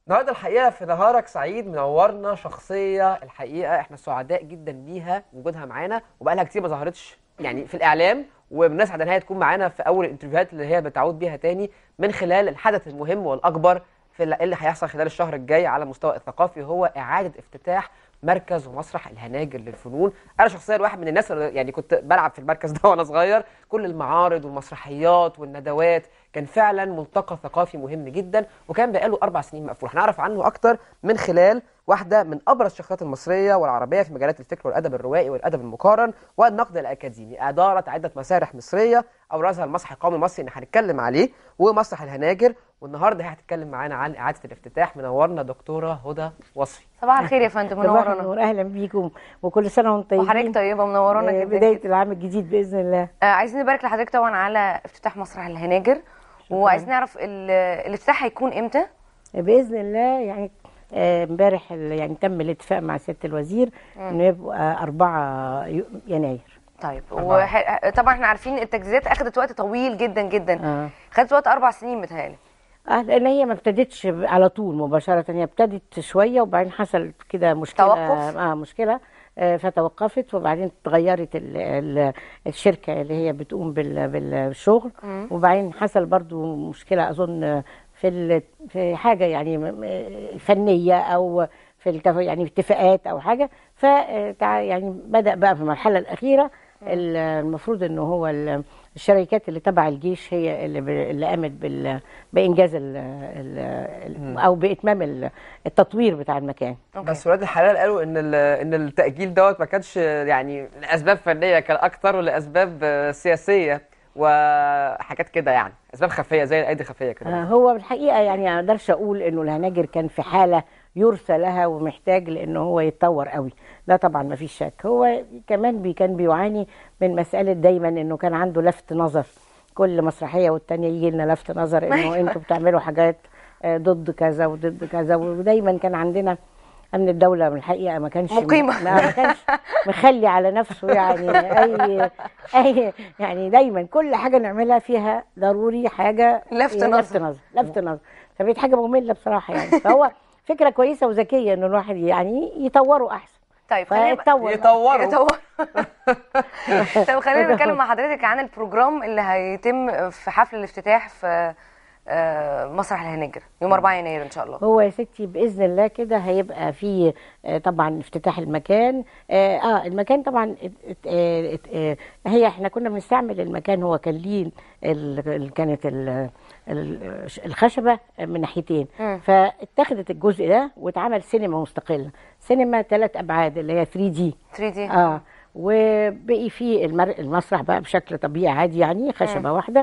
النهارده الحقيقه في نهارك سعيد منورنا شخصيه الحقيقه احنا سعداء جدا بيها وجودها معانا وبقالها كتير ما ظهرتش يعني في الاعلام وبنسعد ان هي تكون معانا في اول الانترفيوهات اللي هي بتعود بيها تاني من خلال الحدث المهم والاكبر في اللي اللي هيحصل خلال الشهر الجاي على المستوى الثقافي هو اعاده افتتاح مركز ومسرح الهناجر للفنون انا شخصيا واحد من الناس اللي يعني كنت بلعب في المركز ده وانا صغير كل المعارض والمسرحيات والندوات كان فعلا ملتقى ثقافي مهم جدا وكان بقاله اربع سنين مقفول هنعرف عنه اكتر من خلال واحده من ابرز الشخصيات المصريه والعربيه في مجالات الفكر والادب الروائي والادب المقارن والنقد الاكاديمي ادارت عده مسارح مصريه ابرزها المسرح القومي المصري اللي هنتكلم عليه ومسرح الهناجر والنهارده هي هتتكلم معانا عن اعاده الافتتاح منورنا دكتوره هدى وصفي صباح الخير يا فندم صباح منورانا النور اهلا بيكم وكل سنه وانتم طيبين وحضرتك طيبه منورانا آه، جدا بدايه العام الجديد باذن الله آه عايزين نبارك لحضرتك طبعا على افتتاح مسرح الهناجر وعايزين نعرف ال- الافتتاح هيكون امتى باذن الله يعني آه، امبارح ال- يعني تم الاتفاق مع سياده الوزير انه يبقى 4 يو- يناير طيب وح... طبعا احنا عارفين التجهيزات اخذت وقت طويل جدا جدا اه خدت وقت اربع سنين متهيألي اه لان هي ما ابتدتش على طول مباشره هي ابتدت شويه وبعدين حصل كده مشكله توقف؟ اه مشكله آه فتوقفت وبعدين اتغيرت ال ال الشركه اللي هي بتقوم بال بالشغل وبعدين حصل برضو مشكله اظن في ال في حاجه يعني م- م- فنيه او في التف يعني اتفاقات او حاجه ف يعني بدا بقى في المرحله الاخيره ال- المفروض انه هو ال- الشركات اللي تبع الجيش هي اللي, ب- اللي قامت بال بانجاز ال ال او باتمام ال- التطوير بتاع المكان أوكي. بس ولاد الحلال قالوا ان ال- ان التاجيل دوت ما كانش يعني لاسباب فنيه كان اكتر ولاسباب آه، سياسيه وحاجات كده يعني اسباب خفيه زي الايدي خفيه كده آه، هو الحقيقه يعني ما اقدرش اقول انه الهناجر كان في حاله يرثى لها ومحتاج لانه هو يتطور قوي ده طبعا ما فيش شك هو كمان بي كان بيعاني من مساله دايما انه كان عنده لفت نظر كل مسرحيه والتانيه يجي لنا لفت نظر انه انتوا بتعملوا حاجات آه، ضد كذا وضد كذا ودايما كان عندنا امن الدوله من الحقيقه ما كانش مقيمة. ما ما كانش مخلي على نفسه يعني اي اي يعني دايما كل حاجه نعملها فيها ضروري حاجه لفت يعني لفت نظر. نظر لفت نظر فبقت حاجه ممله بصراحه يعني فهو فكره كويسه وذكيه انه الواحد يعني يطوره احسن طيب خلينا بقى- فيتطور يطوروا يطور طب خلينا نتكلم مع حضرتك عن البروجرام اللي هيتم في حفل الافتتاح في آه، مسرح الهناجر يوم 4 يناير ان شاء الله هو يا ستي باذن الله كده هيبقى في آه، طبعا افتتاح المكان اه, آه المكان طبعا ات- ات- آه، ات- آه، هي احنا كنا بنستعمل المكان هو كان ليه ال- ال- كانت ال- ال- الخشبه من ناحيتين مم. فاتخذت الجزء ده واتعمل سينما مستقله سينما ثلاث ابعاد اللي هي 3 دي 3 دي اه وبقي في المر... المسرح بقى بشكل طبيعي عادي يعني خشبه واحده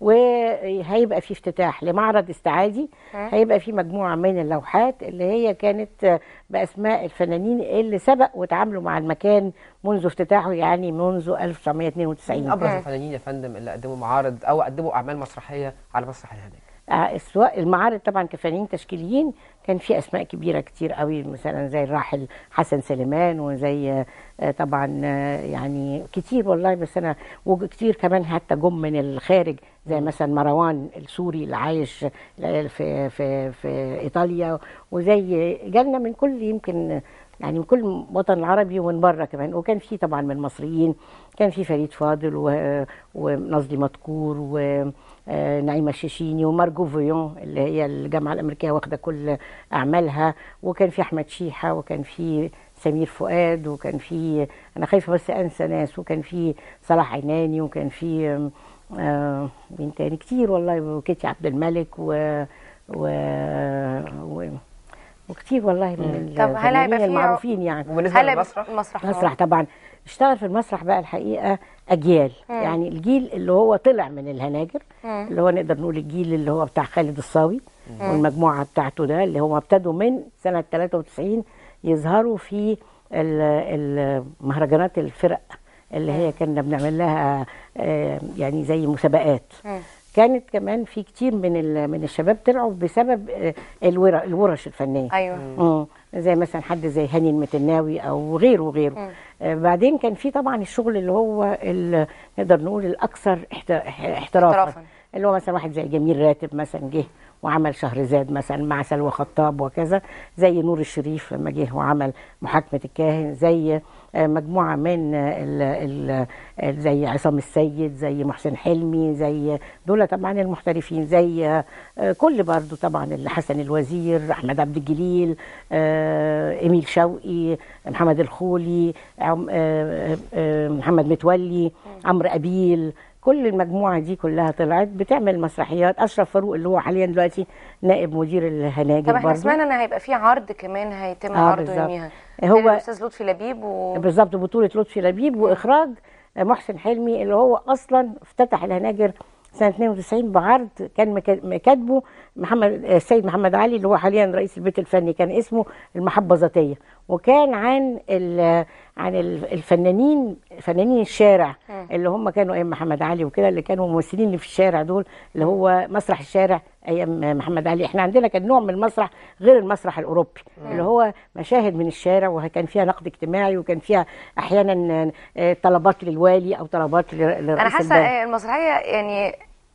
وهيبقى في افتتاح لمعرض استعادي هيبقى في مجموعه من اللوحات اللي هي كانت آه، باسماء الفنانين اللي سبق وتعاملوا مع المكان منذ افتتاحه يعني منذ 1992 ابرز الفنانين يا فندم اللي قدموا معارض او قدموا اعمال مسرحيه على مسرح الهناجر آه، سواء المعارض طبعا كفنانين تشكيليين كان في اسماء كبيره كتير قوي مثلا زي الراحل حسن سليمان وزي آه، طبعا آه، يعني كتير والله بس انا وكتير كمان حتى جم من الخارج زي مثلا مروان السوري اللي عايش في في في ايطاليا وزي جالنا من كل يمكن يعني من كل وطن العربي ومن بره كمان وكان في طبعا من المصريين كان في فريد فاضل و- ونظلي مدكور ونعيمه الشيشيني ومارجو فيون اللي هي الجامعه الامريكيه واخده كل اعمالها وكان في احمد شيحه وكان في سمير فؤاد وكان في انا خايفه بس انسى ناس وكان في صلاح عناني وكان في آم، آه مين تاني كتير والله وكيتي عبد الملك و, و... و... وكتير والله من طب هل هيبقى الفنانين في- المعروفين يعني وبالنسبه هل للمسرح المسرح مسرح طبعا اشتغل في المسرح بقى الحقيقه اجيال مم. يعني الجيل اللي هو طلع من الهناجر مم. اللي هو نقدر نقول الجيل اللي هو بتاع خالد الصاوي والمجموعه بتاعته ده اللي هم ابتدوا من سنه 93 يظهروا في ال- المهرجانات الفرق اللي هي كنا بنعمل لها آه، يعني زي مسابقات مم. كانت كمان في كتير من ال- من الشباب طلعوا بسبب آه، الور- الورش الفنيه ايوه مم. زي مثلا حد زي هاني المتناوي او غيره وغيره مم. آه بعدين كان في طبعا الشغل اللي هو ال- نقدر نقول الاكثر احت- احترافا احترافاً. اللي هو مثلا واحد زي جميل راتب مثلا جه وعمل شهرزاد مثلا مع سلوى خطاب وكذا زي نور الشريف لما جه وعمل محاكمه الكاهن زي آه، مجموعه من آه، ال ال ال- زي عصام السيد زي محسن حلمي زي دول طبعا المحترفين زي آه، آه، كل برضو طبعا اللي حسن الوزير احمد عبد الجليل آه، ايميل شوقي محمد الخولي عم- آه، آه، محمد متولي عمرو ابيل كل المجموعه دي كلها طلعت بتعمل مسرحيات اشرف فاروق اللي هو حاليا دلوقتي نائب مدير الهناجر طب احنا برضو. سمعنا ان هيبقى في عرض كمان هيتم آه، عرضه بالظبط. يوميها هو- هو الاستاذ لطفي لبيب و... بالظبط بطولة لطفي لبيب وإخراج محسن حلمي اللي هو أصلا افتتح الهناجر سنة 92 بعرض كان مكا- كاتبه محمد السيد محمد علي اللي هو حاليا رئيس البيت الفني كان اسمه المحبة ذاتية وكان عن ال- عن ال- الفنانين فنانين الشارع اللي هم كانوا ايام محمد علي وكده اللي كانوا ممثلين اللي في الشارع دول اللي هو مسرح الشارع ايام محمد علي احنا عندنا كان نوع من المسرح غير المسرح الاوروبي اللي هو مشاهد من الشارع وكان فيها نقد اجتماعي وكان فيها احيانا آه، طلبات للوالي او طلبات ل- لرئيس انا حاسه البلد. المسرحيه يعني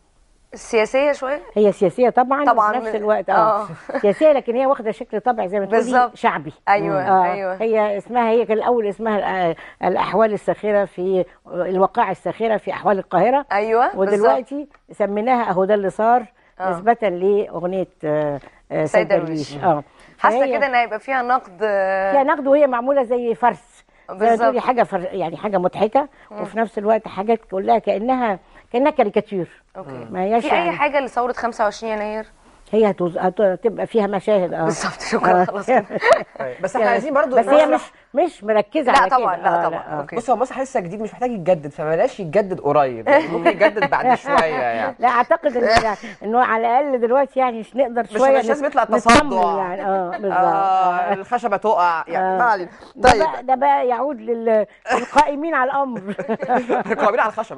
سياسيه شويه هي سياسيه طبعا طبعاً. وفي نفس الوقت اه آه. سياسيه لكن هي واخده شكل طبع زي ما تقولي بالظبط. شعبي أيوة، آه أيوة. هي اسمها هي كان الاول اسمها الأ- الاحوال الساخره في الوقائع الساخره في احوال القاهره ايوه بالظبط. ودلوقتي سميناها اهو ده اللي صار آه. نسبه لاغنيه آه، آه، سيد سيد درويش. درويش اه حاسه فهي كده ان هيبقى فيها نقد فيها نقد وهي معموله زي فرس زي ما بالظبط. تقولي حاجه فر... يعني حاجه مضحكه وفي نفس الوقت حاجات كلها كانها كانها كاريكاتير اوكي ما هياش في اي يعني- حاجه لثوره 25 يناير هي هتوز... هت- هتبقى فيها مشاهد اه بالظبط شكرا آه. خلاص كده. طيب، بس احنا عايزين برضو بس هي مش المسرح- مش مركزه لا على كده طبعا لا آه، طبعا آه. اوكي بص هو المسرح لسه جديد مش محتاج يتجدد فبلاش يتجدد قريب يعني ممكن يتجدد بعد شويه يعني لا اعتقد ان انه على الاقل دلوقتي يعني مش نقدر مش- شويه مش لازم نت- يطلع نطمن تصدع. يعني اه بالظبط آه آه. الخشبه تقع يعني آه. ما علينا ده طيب بقى ده بقى يعود لل- للقائمين على الامر قابلين على الخشبه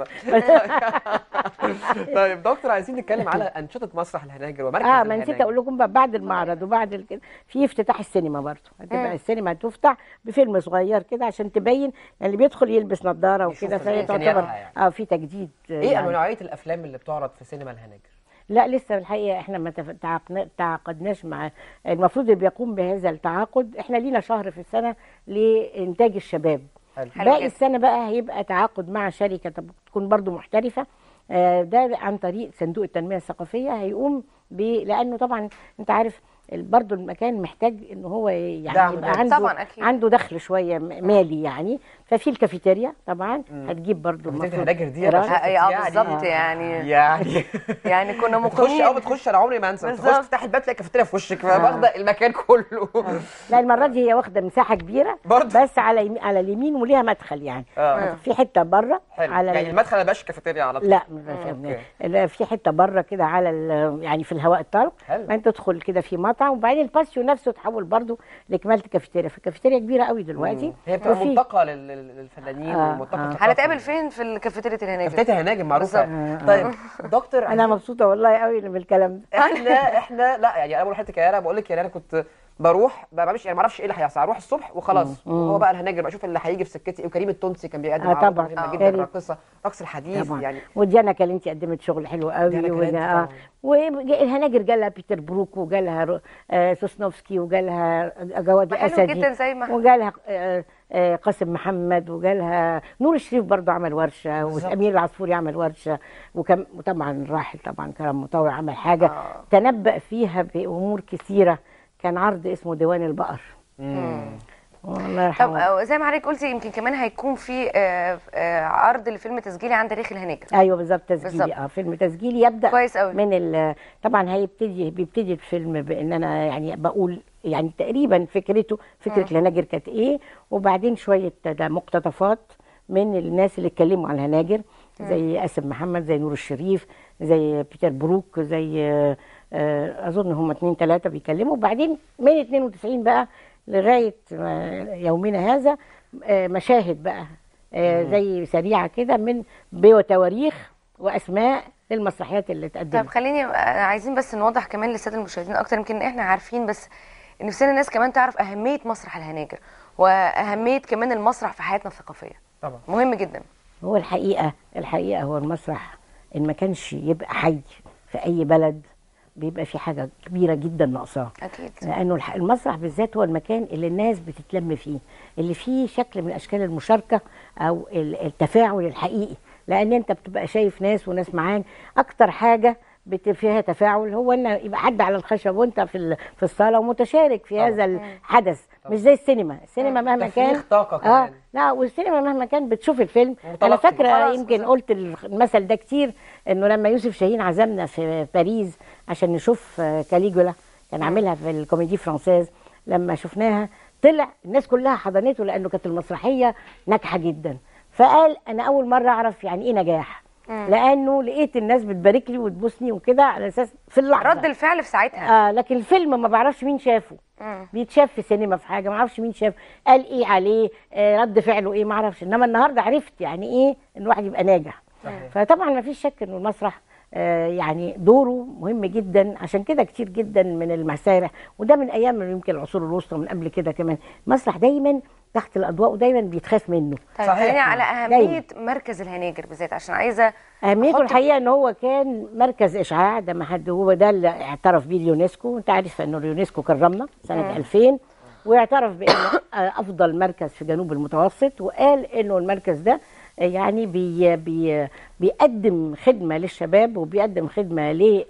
طيب دكتور عايزين نتكلم على انشطه مسرح الهناجر ومركز اه ما نسيت الهناجر. اقول لكم بقى بعد المعرض وبعد ال- في افتتاح السينما برضه هتبقى السينما هتفتح بفيلم صغير كده عشان تبين يعني اللي بيدخل يلبس نظاره يشوف وكده فهي تعتبر إمكانياتها يعني. اه في تجديد ايه يعني. نوعيه الافلام اللي بتعرض في سينما الهناجر لا لسه الحقيقه احنا ما تف- تعاقدنا- تعاقدناش مع المفروض اللي بيقوم بهذا التعاقد احنا لينا شهر في السنه لانتاج الشباب حلو. حلو باقي جدا. السنه بقى هيبقى تعاقد مع شركه طب- تكون برضو محترفه آه، ده عن طريق صندوق التنميه الثقافيه هيقوم ب لانه طبعا انت عارف ال- برضو المكان محتاج ان هو يعني دعم يبقى مادي. عنده طبعاً أكيد. عنده دخل شويه م- مالي يعني ففي الكافيتيريا طبعا هتجيب برضو كافيتيريا المفروض الهناجر دي إيراد. أنا اه يعني- بالظبط يعني يعني يعني كنا بتخش مقيمين اول ما تخش انا عمري ما انسى تخش بالظبط. تفتح الباب تلاقي كافيتيريا في وشك واخده المكان كله لا المره دي هي واخده مساحه كبيره برضه؟ بس على يمين على اليمين وليها مدخل يعني اه في حته بره حلو على يعني ال- المدخل ما بقاش كافيتيريا على طول لا مش فاهم. لا، في حته بره كده على ال- يعني في الهواء الطلق حلو. بعدين تدخل كده في مطعم وبعدين الباسيو نفسه تحول برضه لكماله كافيتيريا فالكافيتيريا كبيره قوي دلوقتي هي بتبقى وفي- ملتقى لل- لل- للفنانين آه، وملتقى آه. ثقافي. هنتقابل فين في الكافيتيريا الهناجر كافيتيريا هناجر معروفه بالظبط. طيب دكتور انا مبسوطه والله قوي بالكلام ده احنا احنا لا يعني انا بقول لحضرتك يا انا بقول لك يعني انا كنت بروح ما بعملش يعني ما اعرفش ايه اللي هيحصل اروح الصبح وخلاص وهو بقى الهناجر بقى اشوف اللي هيجي في سكتي ايه وكريم التونسي كان بيقدم آه، عروض طبعاً. مهمه آه. جدا كريم. راقصه رقص الحديث طبعا يعني وديانا كالنتي قدمت شغل حلو قوي ديانا وده- كالنتي آه. طبعاً. والهناجر جالها بيتر بروك وجالها رو- آه، سوسنوفسكي وجالها جواد حلو الاسدي جدا زي ما وجالها آه، آه، قاسم محمد وجالها نور الشريف برضه عمل ورشه وامير العصفوري عمل ورشه وكم وطبعا راحل طبعا كرم مطوع عمل حاجه آه. تنبأ فيها بامور كثيره كان عرض اسمه ديوان البقر والله طب يرحمه آه، زي ما حضرتك قلتي يمكن كمان هيكون في آه، آه، عرض لفيلم تسجيلي عن تاريخ الهناجر ايوه بالظبط تسجيلي بالظبط. اه فيلم تسجيلي يبدا كويس قوي. من ال طبعا هيبتدي بيبتدي الفيلم بان انا يعني بقول يعني تقريبا فكرته فكره الهناجر كانت ايه وبعدين شويه ده مقتطفات من الناس اللي اتكلموا عن الهناجر زي قاسم محمد زي نور الشريف زي بيتر بروك زي آه، آه، اظن هم اتنين تلاته بيتكلموا وبعدين من 92 بقى لغايه آه، يومنا هذا آه، مشاهد بقى آه، زي سريعه كده من بتواريخ واسماء للمسرحيات اللي طب اتقدمت خليني آه، عايزين بس نوضح كمان للساده المشاهدين اكتر يمكن احنا عارفين بس نفسنا الناس كمان تعرف اهميه مسرح الهناجر واهميه كمان المسرح في حياتنا الثقافيه طبعا مهم جدا هو الحقيقه الحقيقه هو المسرح ان ما كانش يبقى حي في اي بلد بيبقى في حاجه كبيره جدا ناقصاه اكيد لانه الح- المسرح بالذات هو المكان اللي الناس بتتلم فيه اللي فيه شكل من اشكال المشاركه او ال- التفاعل الحقيقي لان انت بتبقى شايف ناس وناس معاك اكتر حاجه بت- فيها تفاعل هو ان يبقى حد على الخشب وانت في ال- في الصاله ومتشارك في طبعا. هذا الحدث مش زي السينما السينما مهما تفريغ كان طاقة اه كمان. لا والسينما مهما كان بتشوف الفيلم انا متلقي. فاكره خلاص يمكن بالظبط. قلت المثل ده كتير انه لما يوسف شاهين عزمنا في باريس عشان نشوف آه، كاليجولا كان عاملها في الكوميدي فرانسيز لما شفناها طلع الناس كلها حضنته لانه كانت المسرحيه ناجحه جدا فقال انا اول مره اعرف يعني ايه نجاح لانه لقيت الناس بتبارك لي وتبوسني وكده على اساس في اللحظه رد الفعل في ساعتها آه لكن الفيلم ما بعرفش مين شافه مم. بيتشاف في سينما في حاجه ما اعرفش مين شاف قال ايه عليه آه رد فعله ايه ما اعرفش انما النهارده عرفت يعني ايه ان الواحد يبقى ناجح صحيح. فطبعا ما فيش شك انه المسرح آه يعني دوره مهم جدا عشان كده كتير جدا من المسارح وده من ايام يمكن العصور الوسطى من قبل كده كمان المسرح دايما تحت الاضواء ودايما بيتخاف منه طيب صحيح. خليني على اهميه مركز الهناجر بالذات عشان عايزه اهميته أحط- الحقيقه ان هو كان مركز اشعاع ده ما حد هو ده اللي اعترف بيه اليونسكو انت عارف انه اليونسكو كرمنا سنه 2000 واعترف بانه افضل مركز في جنوب المتوسط وقال انه المركز ده يعني بي بي بيقدم خدمه للشباب وبيقدم خدمه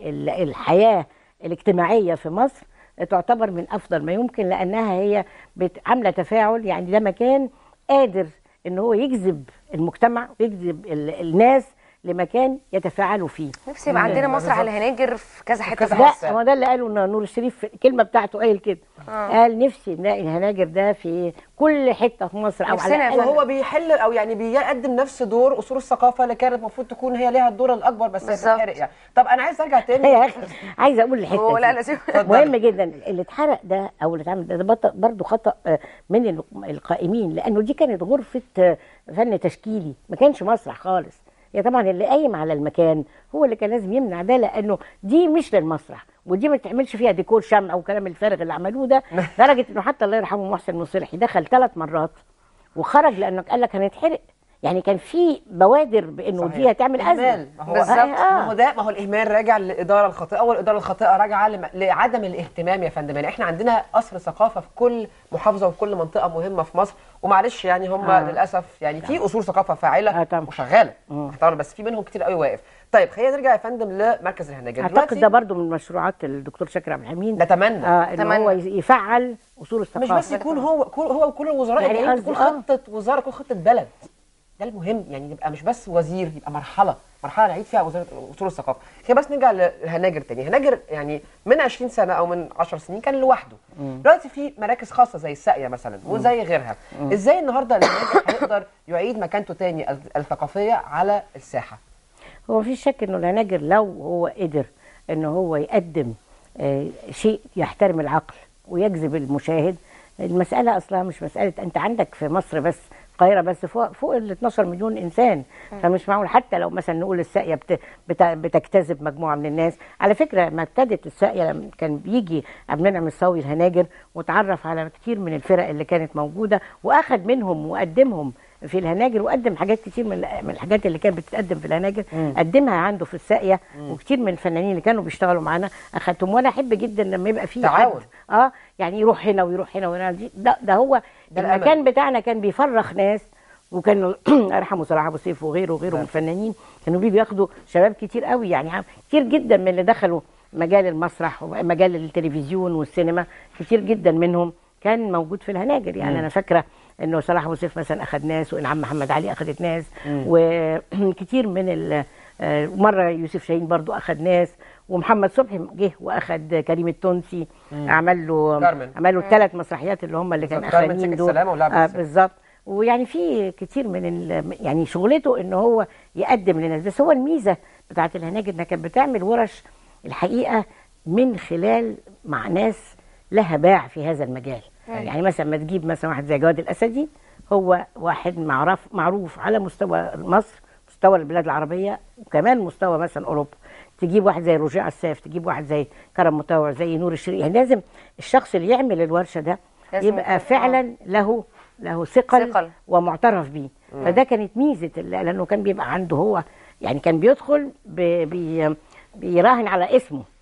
للحياه الاجتماعيه في مصر تعتبر من افضل ما يمكن لانها هي بت- عامله تفاعل يعني ده مكان قادر ان هو يجذب المجتمع ويجذب ال- الناس لمكان يتفاعلوا فيه نفسي يبقى عندنا مسرح بالظبط. الهناجر في كذا حته كذا في لا مصر هو ده اللي قاله ن- نور الشريف في الكلمه بتاعته قال كده آه. قال نفسي نلاقي الهناجر ده في كل حته في مصر او نفسنا على يا الأقل فندم. وهو بيحل او يعني بيقدم نفس دور اصول الثقافه اللي كانت المفروض تكون هي ليها الدور الاكبر بس هي بالظبط. بتتحرق يعني طب انا عايز ارجع تاني يا اخي عايزه اقول الحته هو لا دي. لا سيب مهم جدا اللي اتحرق ده او اللي اتعمل ده, ده برضه خطا آه، من ال- القائمين لانه دي كانت غرفه آه، فن تشكيلي ما كانش مسرح خالص هي طبعا اللي قايم على المكان هو اللي كان لازم يمنع ده لانه دي مش للمسرح ودي ما تعملش فيها ديكور شمع وكلام الفارغ اللي عملوه ده لدرجه انه حتى الله يرحمه محسن مصلحي دخل ثلاث مرات وخرج لانه قال لك هنتحرق يعني كان في بوادر بانه صحيح. دي هتعمل ازمه إهمال. ما هو بالظبط. ما هو ده ما هو الاهمال راجع للاداره الخاطئه والاداره الخاطئه راجعه لم- لعدم الاهتمام يا فندم يعني احنا عندنا قصر ثقافه في كل محافظه وفي كل منطقه مهمه في مصر ومعلش يعني هم آه. للاسف يعني في اصول ثقافه فاعله آه طبعا. وشغاله مم. طبعا بس في منهم كتير قوي واقف طيب خلينا نرجع يا فندم لمركز الهناجر اعتقد ده برضو من مشروعات الدكتور شاكر عبد الحميد نتمنى اه ان أتمنى. هو يفعل اصول الثقافه مش بس يكون هو كل هو وكل الوزراء يعني يعني قصدي تكون آه. خطه وزاره تكون خطه بلد ده المهم يعني يبقى مش بس وزير يبقى مرحله مرحله نعيد فيها وزاره اصول الثقافه خلينا بس نرجع للهناجر تاني هناجر يعني من 20 سنه او من 10 سنين كان لوحده دلوقتي في مراكز خاصه زي الساقيه مثلا وزي غيرها ازاي النهارده الهناجر هيقدر يعيد مكانته تاني ال- الثقافيه على الساحه هو مفيش شك انه الهناجر لو هو قدر ان هو يقدم آه، شيء يحترم العقل ويجذب المشاهد المساله اصلا مش مساله انت عندك في مصر بس القاهره بس فوق فوق ال 12 مليون انسان فمش معقول حتى لو مثلا نقول الساقيه بت بت بتجتذب مجموعه من الناس على فكره ما ابتدت الساقيه لما كان بيجي عبد المنعم الصاوي الهناجر وتعرف على كتير من الفرق اللي كانت موجوده واخد منهم وقدمهم في الهناجر وقدم حاجات كتير من من الحاجات اللي كانت بتتقدم في الهناجر قدمها عنده في الساقيه وكتير من الفنانين اللي كانوا بيشتغلوا معانا اخدتهم وانا احب جدا لما يبقى في تعاون. حد اه يعني يروح هنا ويروح هنا وهنا دي ده, ده هو ده المكان الأمل. بتاعنا كان بيفرخ ناس وكان الله يرحمه صلاح ابو سيف وغيره وغيره من الفنانين كانوا بيجوا ياخدوا شباب كتير قوي يعني عم- كتير جدا من اللي دخلوا مجال المسرح ومجال التلفزيون والسينما كتير جدا منهم كان موجود في الهناجر يعني انا فاكره انه صلاح ابو سيف مثلا اخذ ناس وانعام محمد علي اخذت ناس وكتير من ال آه، مره يوسف شاهين برضو اخذ ناس ومحمد صبحي جه واخد كريم التونسي عمل له كارمن. عمل له الثلاث مسرحيات اللي هم اللي كان بالظبط، كارمن اخرانيين سكة دول سلامة ولعبة آه السلام. بالظبط ويعني في كتير من ال... يعني شغلته ان هو يقدم للناس بس هو الميزه بتاعت الهناجر انها كانت بتعمل ورش الحقيقه من خلال مع ناس لها باع في هذا المجال يعني مثلا ما تجيب مثلا واحد زي جواد الاسدي هو واحد معروف معروف على مستوى مصر مستوى البلاد العربيه وكمان مستوى مثلا اوروبا تجيب واحد زي رجاء عساف تجيب واحد زي كرم مطاوع زي نور الشريف يعني لازم الشخص اللي يعمل الورشه ده لازم يبقى يكون- فعلا له له ثقل, ثقل. ومعترف بيه فده كانت ميزه ال- لانه كان بيبقى عنده هو يعني كان بيدخل بي بي بيراهن على اسمه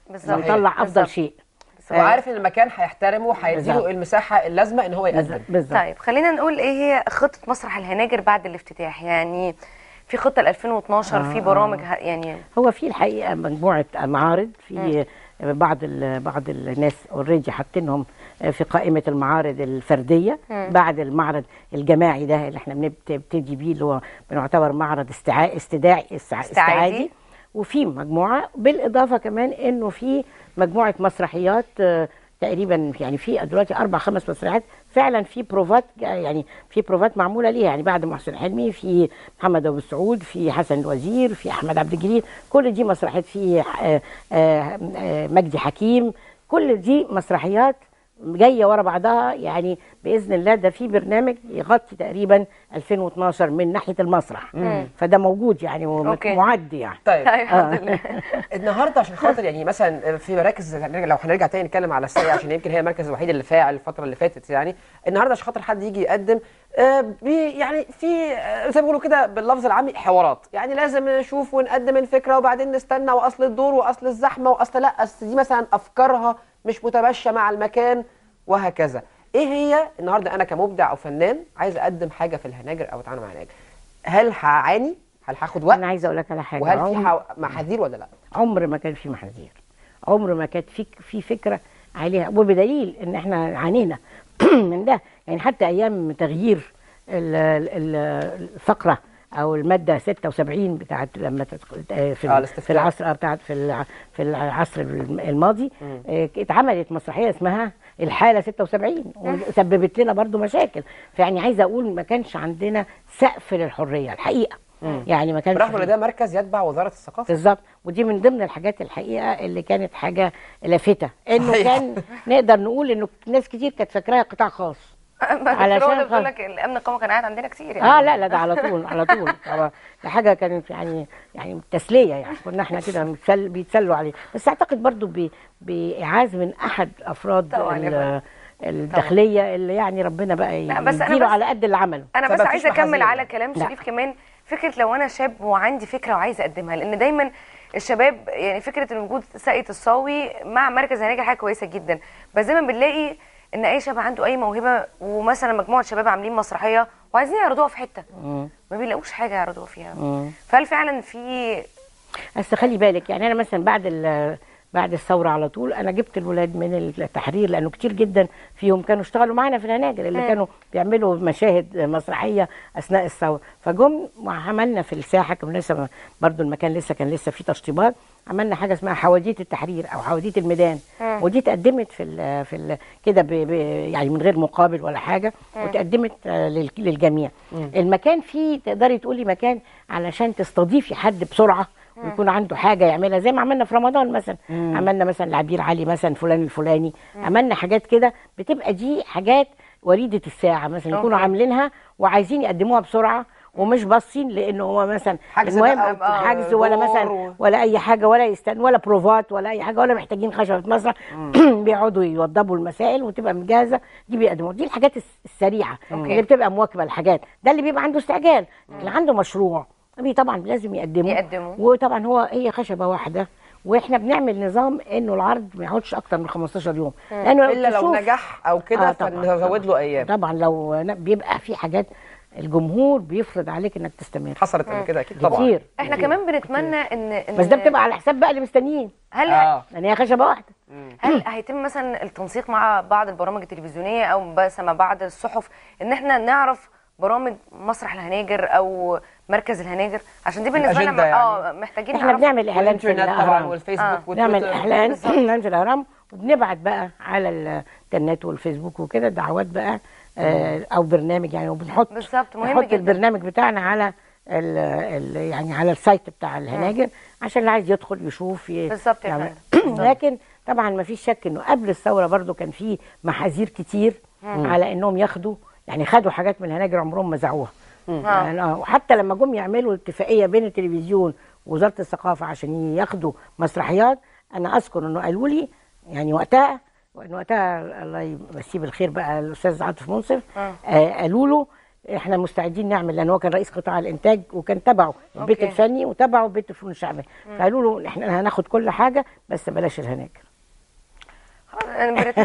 بالظبط. ونطلع افضل بالظبط. شيء هو عارف ان المكان هيحترمه وهيديله بالظبط. المساحه اللازمه ان هو يقدم بالظبط طيب خلينا نقول ايه هي خطه مسرح الهناجر بعد الافتتاح يعني في خطه ل 2012 في برامج ه- يعني هو في الحقيقه مجموعه معارض في بعض ال- بعض الناس اوريدي حاطينهم في قائمه المعارض الفرديه بعد المعرض الجماعي ده اللي احنا بنبتدي بيه اللي هو بنعتبر معرض استعاء استداعي استع- استعادي. استعادي وفي مجموعه بالاضافه كمان انه في مجموعه مسرحيات آه، تقريبا يعني في دلوقتي اربع خمس مسرحيات فعلا في بروفات يعني في بروفات معموله ليها يعني بعد محسن حلمي في محمد ابو السعود في حسن الوزير في احمد عبد الجليل كل دي مسرحيات في آه، آه، آه، مجدي حكيم كل دي مسرحيات جايه ورا بعضها يعني باذن الله ده في برنامج يغطي تقريبا 2012 من ناحيه المسرح فده موجود يعني أوكي. ومعد يعني طيب طيب الحمد لله النهارده عشان خاطر يعني مثلا في مراكز هنرجع- لو هنرجع تاني نتكلم على الساقية عشان يمكن هي المركز الوحيد اللي فاعل الفتره اللي فاتت يعني النهارده عشان خاطر حد يجي يقدم آه، بي يعني في آه، زي ما بيقولوا كده باللفظ العامي حوارات يعني لازم نشوف ونقدم الفكره وبعدين نستنى واصل الدور واصل الزحمه واصل لا اصل دي مثلا افكارها مش متماشيه مع المكان وهكذا ايه هي النهارده انا كمبدع او فنان عايز اقدم حاجه في الهناجر او اتعامل مع الهناجر هل هعاني هل هاخد وقت انا عايزه اقول لك على حاجه وهل في عمر- حو- محاذير ولا لا عمر ما كان في محاذير عمر ما كانت في في فكره عليها وبدليل ان احنا عانينا من ده يعني حتى ايام تغيير ال- ال- الفقره او الماده 76 بتاعت لما تدخل آه، في آه، ال- الاستفتاء. في العصر آه، بتاعت في الع- في العصر الماضي آه، اتعملت مسرحيه اسمها الحاله 76 وسببت لنا برضو مشاكل فيعني عايزه اقول ما كانش عندنا سقف للحريه الحقيقه يعني ما كانش برغم في- ان ده مركز يتبع وزاره الثقافه بالظبط ودي من ضمن الحاجات الحقيقه اللي كانت حاجه لافته انه صحيح. كان نقدر نقول انه ناس كتير كانت فاكراها قطاع خاص علشان علشان بتقول خ- لك الامن القومي كان قاعد عندنا كتير يعني اه لا لا ده على طول على طول طبعا ده حاجه كانت يعني يعني تسليه يعني كنا احنا كده بنتسل- بيتسلوا عليه بس اعتقد برضو ب- باعاز من احد افراد طبعاً يا ال- الداخليه اللي يعني ربنا بقى لا، بس أنا يديله بس- على قد اللي عمله انا بس فما عايزه فيش اكمل محاذير. على كلام لا. شريف كمان فكره لو انا شاب وعندي فكره وعايزه اقدمها لان دايما الشباب يعني فكره ان وجود ساقية الصاوي مع مركز هناجر حاجه كويسه جدا بس دايما بنلاقي ان اي شاب عنده اي موهبه ومثلا مجموعه شباب عاملين مسرحيه وعايزين يعرضوها في حته مم. ما بيلاقوش حاجه يعرضوها فيها مم. فهل فعلا في بس خلي بالك يعني انا مثلا بعد ال- بعد الثوره على طول انا جبت الولاد من التحرير لانه كتير جدا فيهم كانوا اشتغلوا معانا في الهناجر اللي مم. كانوا بيعملوا مشاهد مسرحيه اثناء الثوره فجم وعملنا في الساحه كان لسه برضو المكان لسه كان لسه فيه تشطيبات عملنا حاجه اسمها حواديت التحرير او حواديت الميدان مم. ودي اتقدمت في ال في ال كده ب- ب- يعني من غير مقابل ولا حاجه وتقدمت آه، لل- للجميع المكان فيه تقدري تقولي مكان علشان تستضيفي حد بسرعه ويكون عنده حاجه يعملها زي ما عملنا في رمضان مثلا عملنا مثلا لعبير علي مثلا فلان الفلاني عملنا حاجات كده بتبقى دي حاجات وليده الساعه مثلا يكونوا أوكي. عاملينها وعايزين يقدموها بسرعه ومش باصين لانه هو مثلا حجز المهم بقى و- حجز ولا دور مثلا و- ولا اي حاجه ولا يستن ولا بروفات ولا اي حاجه ولا محتاجين خشبه مسرح بيقعدوا يوضبوا المسائل وتبقى مجهزه دي بيقدموها دي الحاجات الس- السريعه أوكي. اللي بتبقى مواكبه الحاجات ده اللي بيبقى عنده استعجال اللي عنده مشروع بي طبعا لازم يقدمه يقدمه. وطبعا هو هي خشبه واحده واحنا بنعمل نظام انه العرض ما يقعدش اكتر من 15 يوم لانه الا لو تشوف- نجح او كده آه، طبعاً، فنزود له طبعاً. ايام طبعا لو ن- بيبقى في حاجات الجمهور بيفرض عليك انك تستمر حصلت قبل كده اكيد طبعا كتير احنا كتير. كمان بنتمنى ان ان بس ده بتبقى على حساب بقى اللي مستنيين هل اه لان هي خشبه واحده هل هيتم مثلا التنسيق مع بعض البرامج التلفزيونيه او بس مع بعض الصحف ان احنا نعرف برامج مسرح الهناجر او مركز الهناجر عشان دي بالنسبه لنا الأجندة اه محتاجين احنا نعرف بنعمل اعلان في والانترنت طبعا الاهرام والفيسبوك آه. نعمل والتويتر اعلان بالظبط. اعلان في الاهرام وبنبعت بقى على الانترنت والفيسبوك وكده دعوات بقى آه او برنامج يعني وبنحط بالظبط مهم نحط جدا البرنامج بتاعنا على ال ال يعني على السايت بتاع الهناجر عشان اللي عايز يدخل يشوف ي- بالظبط يا يعمل- فندم. لكن طبعا ما فيش شك انه قبل الثوره برضو كان في محاذير كتير على انهم ياخدوا يعني خدوا حاجات من الهناجر عمرهم ما ذاعوها يعني آه، وحتى لما جم يعملوا اتفاقيه بين التلفزيون ووزاره الثقافه عشان ياخدوا مسرحيات انا اذكر انه قالوا لي يعني وقتها وان وقتها الله يمسيه بالخير بقى الاستاذ عاطف منصف آه. آه قالوا له احنا مستعدين نعمل لان هو كان رئيس قطاع الانتاج وكان تبعه البيت أوكي. الفني وتبعه بيت الفنون الشعبيه فقالوا له احنا هناخد كل حاجه بس بلاش الهناجر أنا برت-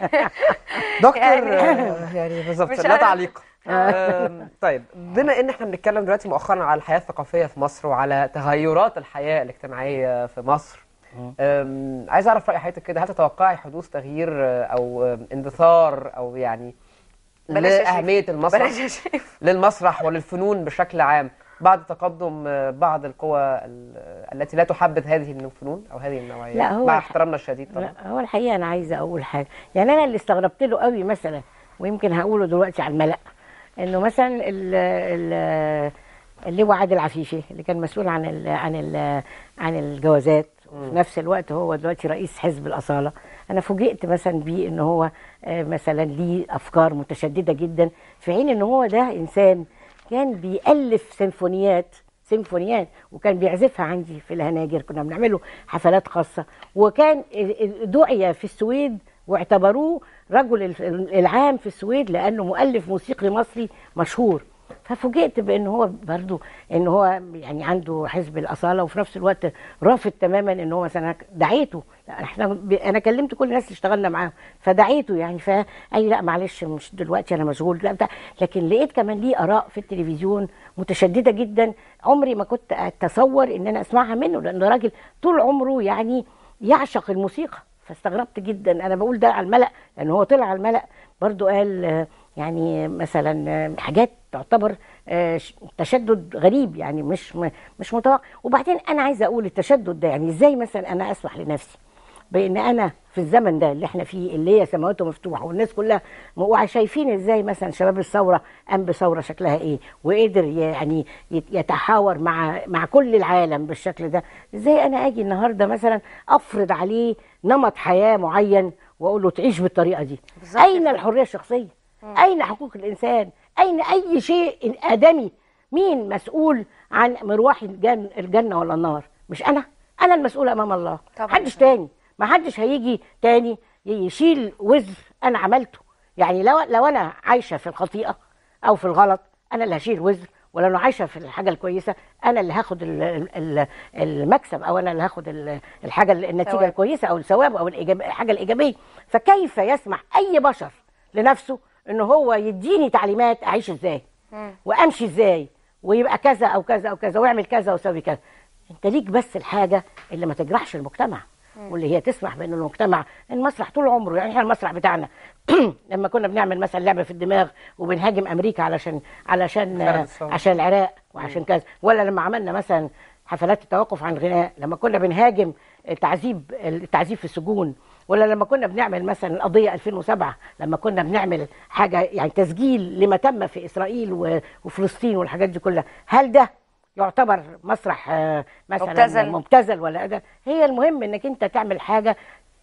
دكتور يعني- آه، يعني بالظبط مش لا عارف. تعليق آم، طيب بما ان احنا بنتكلم دلوقتي مؤخرا على الحياه الثقافيه في مصر وعلى تغيرات الحياه الاجتماعيه في مصر آم، عايز اعرف راي حضرتك كده هل تتوقعي حدوث تغيير آه، او آم، اندثار او يعني بلاش يا شيخ. لاهميه المسرح بلاش يا شيف للمسرح وللفنون بشكل عام بعد تقدم آه، بعض القوى ال- التي لا تحبذ هذه الفنون او هذه النوعيه لا، هو مع الح- احترامنا الشديد طبعا لا هو الحقيقه انا عايزه اقول حاجه يعني انا اللي استغربت له قوي مثلا ويمكن هقوله دلوقتي على الملأ انه مثلا ال ال اللواء عادل عفيفي اللي كان مسؤول عن ال عن ال عن الجوازات وفي نفس الوقت هو دلوقتي رئيس حزب الاصاله انا فوجئت مثلا بيه ان هو آه، مثلا ليه افكار متشدده جدا في حين ان هو ده انسان كان بيألف سيمفونيات سيمفونيات وكان بيعزفها عندي في الهناجر كنا بنعمله حفلات خاصة وكان دعي في السويد واعتبروه رجل ال- العام في السويد لأنه مؤلف موسيقي مصري مشهور ففوجئت بان هو برضو ان هو يعني عنده حزب الاصاله وفي نفس الوقت رافض تماما ان هو مثلا دعيته لا احنا ب- انا كلمت كل الناس اللي اشتغلنا معاهم فدعيته يعني فقال لي لا معلش مش دلوقتي انا مشغول لا بتاع لكن لقيت كمان ليه اراء في التلفزيون متشدده جدا عمري ما كنت اتصور ان انا اسمعها منه لانه راجل طول عمره يعني يعشق الموسيقى فاستغربت جدا انا بقول ده على الملأ لان هو طلع على الملأ برضو قال آه، يعني مثلا آه، حاجات تعتبر آه، ش- تشدد غريب يعني مش م- مش متوقع وبعدين انا عايزه اقول التشدد ده يعني ازاي مثلا انا اسمح لنفسي بان انا في الزمن ده اللي احنا فيه اللي هي سماواته مفتوحه والناس كلها وشايفين ازاي مثلا شباب الثوره قام بثوره شكلها ايه وقدر يعني يت- يتحاور مع مع كل العالم بالشكل ده ازاي انا اجي النهارده مثلا افرض عليه نمط حياه معين واقول له تعيش بالطريقه دي بالظبط اين كده. الحريه الشخصيه اين حقوق الانسان اين اي شيء ادمي مين مسؤول عن مروح الجن الجنه ولا النار مش انا انا المسؤول امام الله طبعاً. محدش تاني ما حدش هيجي تاني يشيل وزر انا عملته يعني لو لو انا عايشه في الخطيئه او في الغلط انا اللي هشيل وزر ولو انا عايشه في الحاجه الكويسه انا اللي هاخد ال- ال- المكسب او انا اللي هاخد ال- الحاجه النتيجه ثواب. الكويسه او الثواب او الإيجاب الحاجه الايجابيه فكيف يسمح اي بشر لنفسه ان هو يديني تعليمات اعيش ازاي وامشي ازاي ويبقى كذا او كذا او كذا واعمل كذا واسوي كذا انت ليك بس الحاجه اللي ما تجرحش المجتمع واللي هي تسمح بان المجتمع المسرح طول عمره يعني احنا المسرح بتاعنا لما كنا بنعمل مثلا لعبه في الدماغ وبنهاجم امريكا علشان علشان فرد الصوت. عشان العراق وعشان كذا ولا لما عملنا مثلا حفلات التوقف عن الغناء لما كنا بنهاجم تعذيب التعذيب في السجون ولا لما كنا بنعمل مثلا القضيه 2007 لما كنا بنعمل حاجه يعني تسجيل لما تم في اسرائيل و- وفلسطين والحاجات دي كلها هل ده يعتبر مسرح آه، مثلا مبتذل. مبتذل ولا ده هي المهم انك انت تعمل حاجه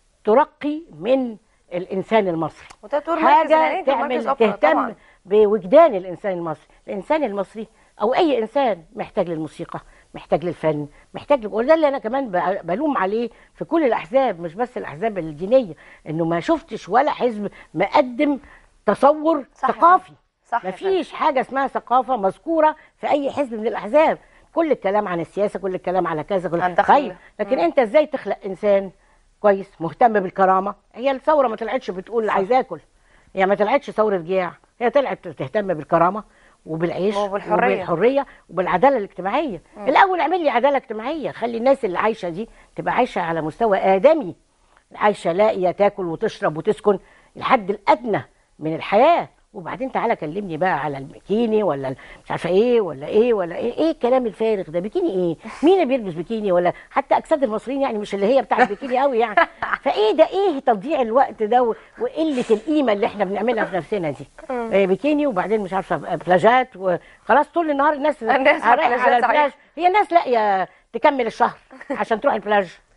ترقي من الانسان المصري وده دور مركز حاجه العناية ومركز تعمل أوبرا تهتم طبعاً. بوجدان الانسان المصري الانسان المصري او اي انسان محتاج للموسيقى محتاج للفن محتاج ل... وده اللي انا كمان ب- بلوم عليه في كل الاحزاب مش بس الاحزاب الدينيه انه ما شفتش ولا حزب مقدم تصور صح يا ثقافي صح يا مفيش حاجه اسمها ثقافه مذكوره في اي حزب من الاحزاب كل الكلام عن السياسه كل الكلام على كذا كل عن دخل- طيب لكن انت ازاي تخلق انسان كويس مهتم بالكرامه هي الثوره ما طلعتش بتقول عايز اكل هي ما طلعتش ثوره جياع هي طلعت تهتم بالكرامه وبالعيش وبالحرية. وبالحريه وبالعداله الاجتماعيه الاول اعمل لي عداله اجتماعيه خلي الناس اللي عايشه دي تبقى عايشه على مستوى ادمي عايشه لاقيه تاكل وتشرب وتسكن الحد الادنى من الحياه وبعدين تعالى كلمني بقى على البكيني ولا ال- مش عارفه ايه ولا ايه ولا ايه ايه الكلام الفارغ ده بكيني ايه مين اللي بيلبس بكيني ولا حتى اجساد المصريين يعني مش اللي هي بتاع البكيني قوي يعني فايه ده ايه تضييع الوقت ده و- وقله القيمه اللي احنا بنعملها في نفسنا دي إيه بكيني وبعدين مش عارفه بلاجات وخلاص طول النهار الناس الناس على رايحة البلاجات صحيح. هي الناس لاقيه تكمل الشهر عشان تروح البلاج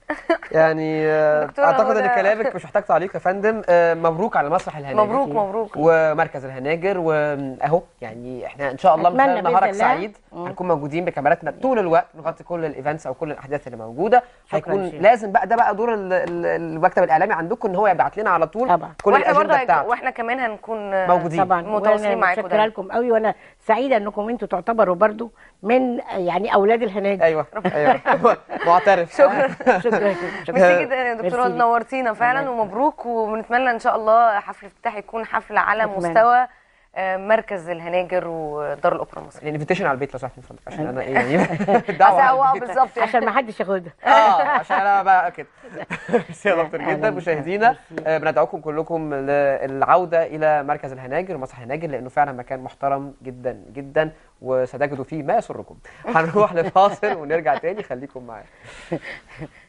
يعني آه، دكتورة اعتقد ان هدى. كلامك مش محتاج تعليق يا فندم آه، مبروك على مسرح الهناجر مبروك مبروك ومركز الهناجر واهو يعني احنا ان شاء الله من أتمنى خلال بإذن نهارك الله. سعيد مم. هنكون موجودين بكاميراتنا طول الوقت نغطي كل الايفنتس او كل الاحداث اللي موجوده شكراً هيكون شيخ. لازم بقى ده بقى دور ال- ال- المكتب الاعلامي عندكم ان هو يبعت لنا على طول طبعاً. كل واحنا برضه الاجنده هيك- بتاعته واحنا كمان هنكون موجودين. طبعا متواصلين وأنا معاكم متشكره دايما. لكم قوي وانا سعيده انكم انتوا تعتبروا برضو من يعني اولاد الهناجر ايوه ايوه معترف شكرا شكرا ميرسي جدا يا دكتوره ميرسي. نورتينا فعلا ومبروك وبنتمنى ان شاء الله حفل الافتتاح يكون حفل على أتمنى. مستوى آه، مركز الهناجر ودار الاوبرا المصريه الانفيتيشن على البيت لو سمحت من فضلك عشان انا ايه يعني عشان الدعوه هو على البيت. بالظبط يعني. عشان ما حدش ياخدها اه عشان انا بقى كده ميرسي يا دكتور أهلاً جدا بك. مشاهدينا ميرسي. آه، بندعوكم كلكم للعوده الى مركز الهناجر ومسرح الهناجر لانه فعلا مكان محترم جدا جدا وستجدوا فيه ما يسركم هنروح لفاصل ونرجع تاني خليكم معانا